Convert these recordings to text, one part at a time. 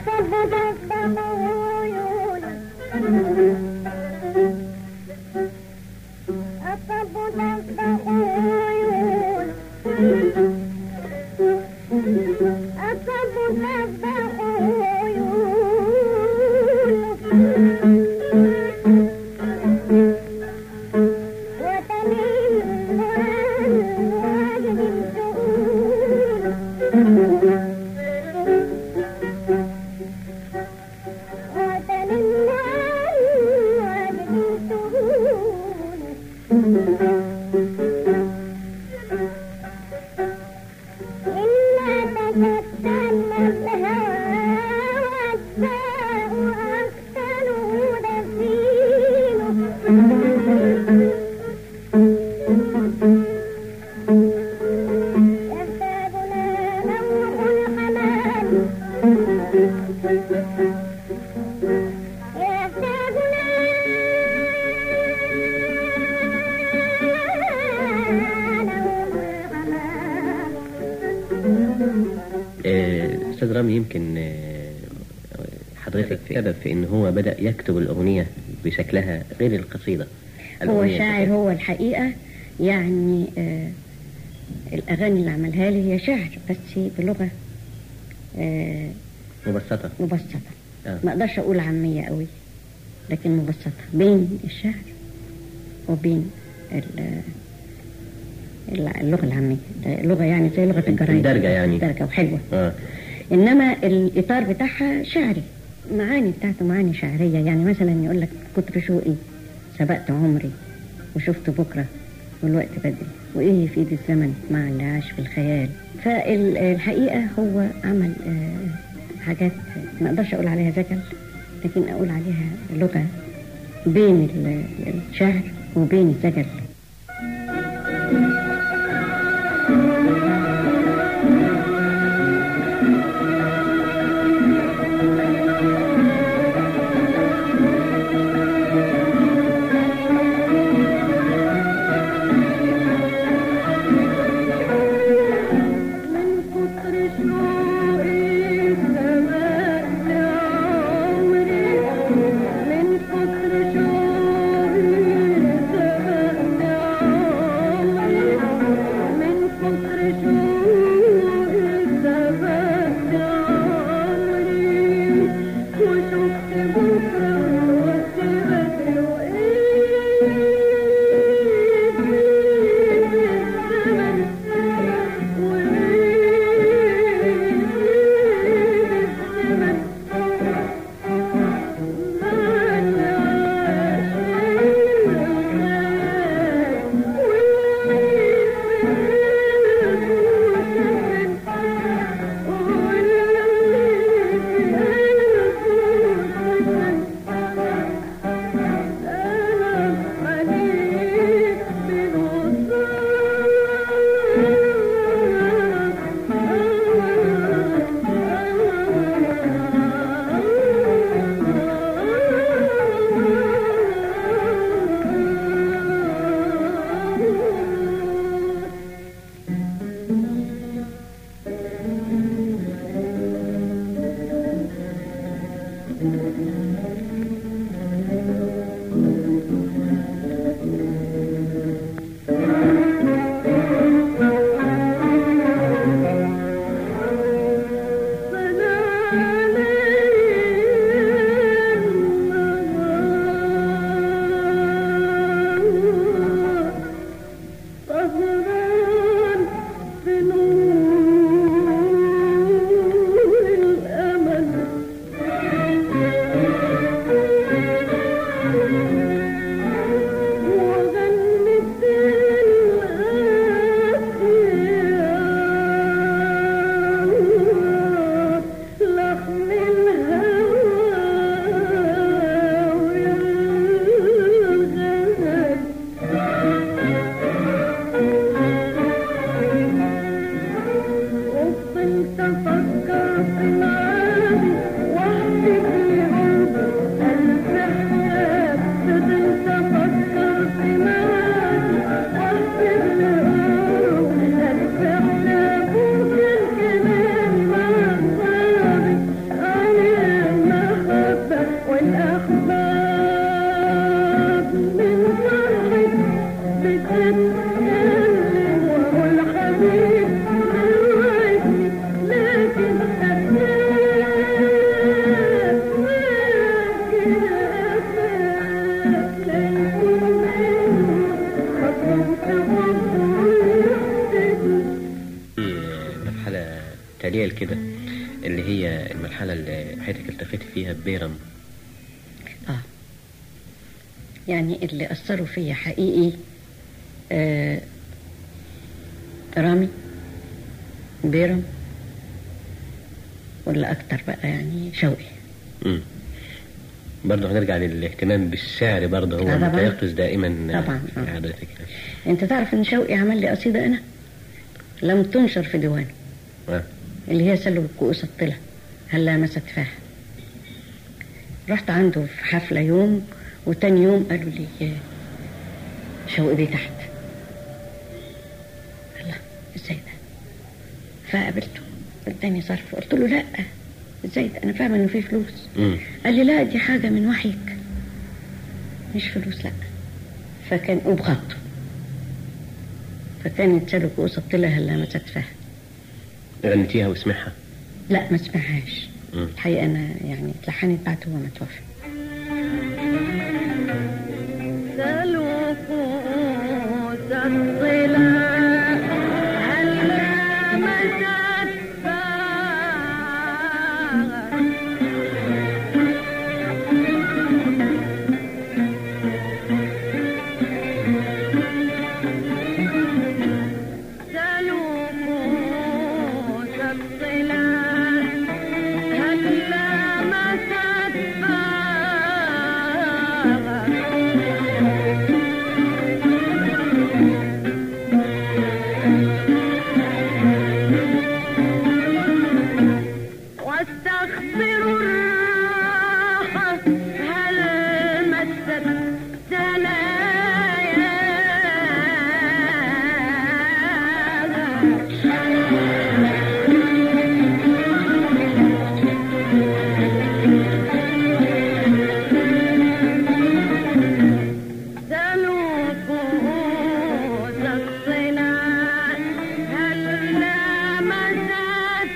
آه، استاذ رامي يمكن آه، حضرتك سبب في ان هو بدا يكتب الاغنيه بشكلها غير القصيده هو الأغنية شاعر بشكلها. هو الحقيقة يعني آه الأغاني اللي عملها لي هي شعر بس بلغة آه مبسطه مبسطة آه. ما أقدرش أقول عامية قوي لكن مبسطة بين الشعر وبين ال- ال- اللغة العامية ده لغة يعني زي لغة الجرايد الدرجة يعني. درجة وحلوة اه انما الاطار بتاعها شعري معاني بتاعته معاني شعريه يعني مثلا يقول لك كتر شوقي سبقت عمري وشفت بكره والوقت بدري وايه في ايد الزمن مع اللي عاش في الخيال فالحقيقه هو عمل آه، حاجات ما اقدرش اقول عليها زجل لكن اقول عليها لغه بين ال- الشعر وبين الزجل من كتر شوقي سبقت عمري من كتر شوقي سبقت عمري من كتر شوقي سبقت عمري وشفت بكرة الوقت بدري وإيه الزمن صبران في نور الأمل المرحلة اللي حياتك التقيت فيها ببيرم اه يعني اللي أثروا فيا حقيقي آه رامي بيرم ولا أكتر بقى يعني شوقي مم. برضه هنرجع للاهتمام بالشعر برضه هو آه طبعاً. متيقظ دائما طبعاً، في آه. حضرتك أنت تعرف إن شوقي عمل لي قصيدة أنا لم تنشر في ديوانه آه. اللي هي سلوا الكؤوس الطلة هلا مست فيها رحت عنده في حفلة يوم وتاني يوم قالوا لي آه، شوقي بيه تحت الله ازاي ده فقابلته اداني ظرف قلت له لا ازاي ده انا فاهمه انه في فلوس مم. قال لي لا دي حاجه من وحيك مش فلوس لا فكان وبخطه فكانت سلوا كؤوس الطلة هلا مست فيها غنيتيها واسمعها لا ما سمعهاش مم. الحقيقة أنا يعني اتلحنت بعد هو ما توفى سلوكوس الظلال هلا مشت فاغر سلوكوس الظلال هلا مشت فاغر واستغفر الراحة هل مست سنايا سلوكوس الصناع هل مست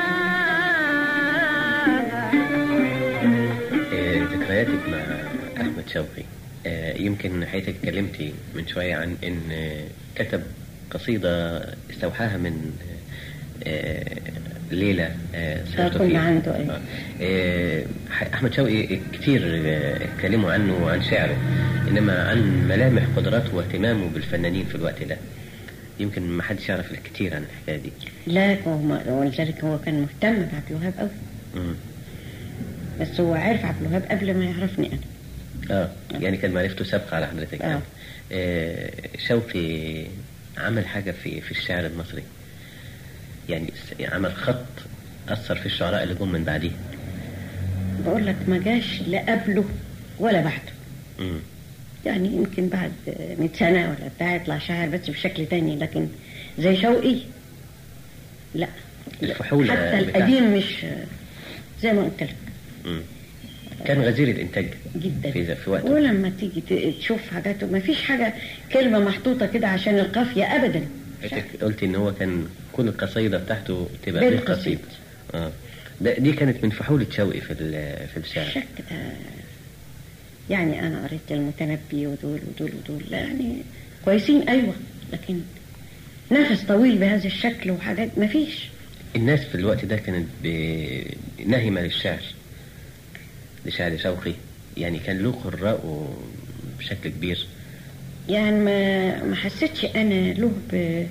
فاغر آه، ذكرياتك مع أحمد شوقي آه، يمكن حياتك اتكلمتي من شوية عن إن آه، كتب قصيدة استوحاها من آه، ليلة آه، سهرتوا كنا فيها. عنده، أيوة. آه. آه، ح- أحمد شوقي كتير آه، اتكلموا عنه وعن شعره إنما عن ملامح قدراته واهتمامه بالفنانين في الوقت ده يمكن ما حدش يعرف الكثير عن الحكاية دي لا هو ما- ولذلك هو كان مهتم بعبد الوهاب قوي مم. بس هو عارف عبد الوهاب قبل ما يعرفني أنا اه يعني كان معرفته سابقة على حضرتك آه. آه شوقي عمل حاجة في في الشعر المصري يعني س- عمل خط أثر في الشعراء اللي جم من بعديه بقول لك ما جاش لا قبله ولا بعده مم. يعني يمكن بعد 100 سنة ولا بتاع يطلع شاعر بس بشكل تاني لكن زي شوقي لا الفحولة حتى بتاعته. القديم مش زي ما قلت لك مم. كان غزير الإنتاج جدا في ذا- في وقته ولما تيجي ت- تشوف حاجاته ما فيش حاجة كلمة محطوطة كده عشان القافية أبدا حضرتك قلت إن هو كان كل القصيدة بتاعته تبقى بيت بيت قصيد قصيد. اه ده دي كانت من فحولة شوقي في ال- في الشعر الشك ده يعني أنا قريت المتنبي ودول ودول ودول لا يعني كويسين أيوة لكن نفس طويل بهذا الشكل وحاجات ما فيش الناس في الوقت ده كانت ب- ناهمة للشعر لشعر شوقي يعني كان له قراء بشكل كبير يعني ما ما حسيتش أنا له ب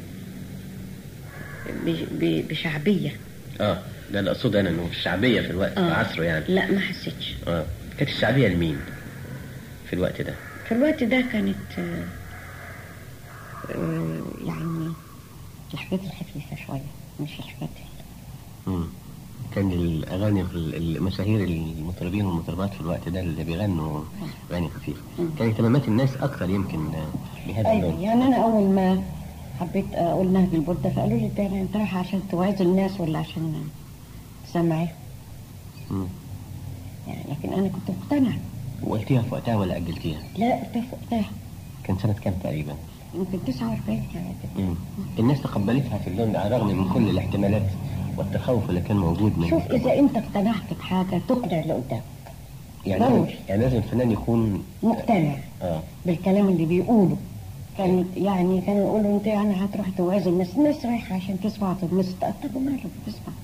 ب- ب- بشعبية اه ده اللي اقصده انا انه الشعبيه في الوقت في عصره يعني لا ما حسيتش اه كانت الشعبيه لمين في الوقت ده في الوقت ده كانت آه، آه، يعني الحاجات الخفيفة شوية مش الحاجات مم. كان الاغاني ال- المشاهير المطربين والمطربات في الوقت ده اللي بيغنوا اغاني خفيفه كان اهتمامات الناس اكثر يمكن آه، بهذا ايوه اللون يعني انا اول ما حبيت اقول نهج البردة فقالوا لي ده انت رايحة عشان توعظ الناس ولا عشان تسمعيهم مم. يعني لكن انا كنت مقتنعة وقلتيها في وقتها ولا اجلتيها لا قلت وقتها كان سنه كام تقريبا يمكن 49 يعني كده مم. الناس تقبلتها في اللون ده على الرغم من كل الاحتمالات والتخوف اللي كان موجود من شوف اذا انت اقتنعت بحاجة تقنع اللي قدامك يعني لازم ضروري. يعني لازم الفنان يكون مقتنع اه بالكلام اللي بيقوله كان يعني كانوا يقولوا انت يعني هتروح توعظ الناس الناس رايحه عشان تسمع تنبسط طب وماله بتسمع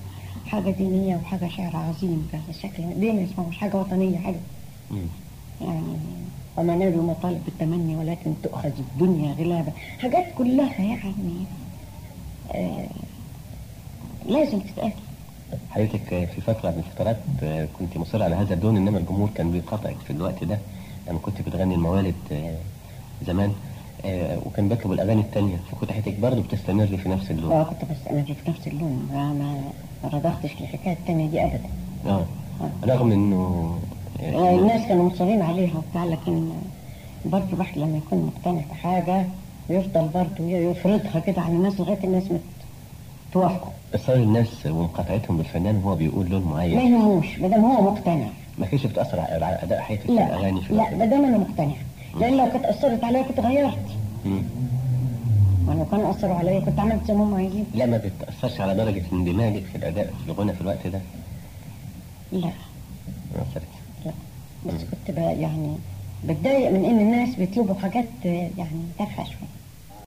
حاجة دينية وحاجة شعر عظيم بهذا الشكل ليه ما يسمعوش حاجة وطنية حاجة مم. يعني وما نالوا مطالب بالتمني ولكن تؤخذ الدنيا غلابة حاجات كلها يعني آه لازم تتقال حضرتك في فترة من الفترات آه، كنت مصر على هذا اللون انما الجمهور كان بيقاطعك في الوقت ده لما كنت بتغني الموالد آه، زمان آه، وكان بيطلب الاغاني التانية فكنت حضرتك برضه بتستمر في نفس اللون اه كنت بستمر في نفس اللون ما ما ما رضختش الحكاية التانية دي أبدا اه رغم انه يعني آه، الناس كانوا مصرين عليها وبتاع لكن برضه الواحد لما يكون مقتنع بحاجة يفضل برضه يفرضها كده على الناس لغاية الناس ما توافقه اصرار الناس ومقاطعتهم بالفنان وهو بيقول لون ما معين يهموش ما دام هو مقتنع ما كانش بتاثر على على اداء حياتك في لا الاغاني في لا الوقت ما ده. دام انا مقتنع لان لو كانت اثرت عليا كنت غيرت مم. ولو كانوا اثروا عليا كنت عملت زي ما هم عايزين لا ما بتاثرش على درجه اندماجك في الاداء في الغنى في الوقت ده لا ما أثرتش. لا بس كنت بقى يعني بتضايق من ان الناس بيطلبوا حاجات يعني تافهه شويه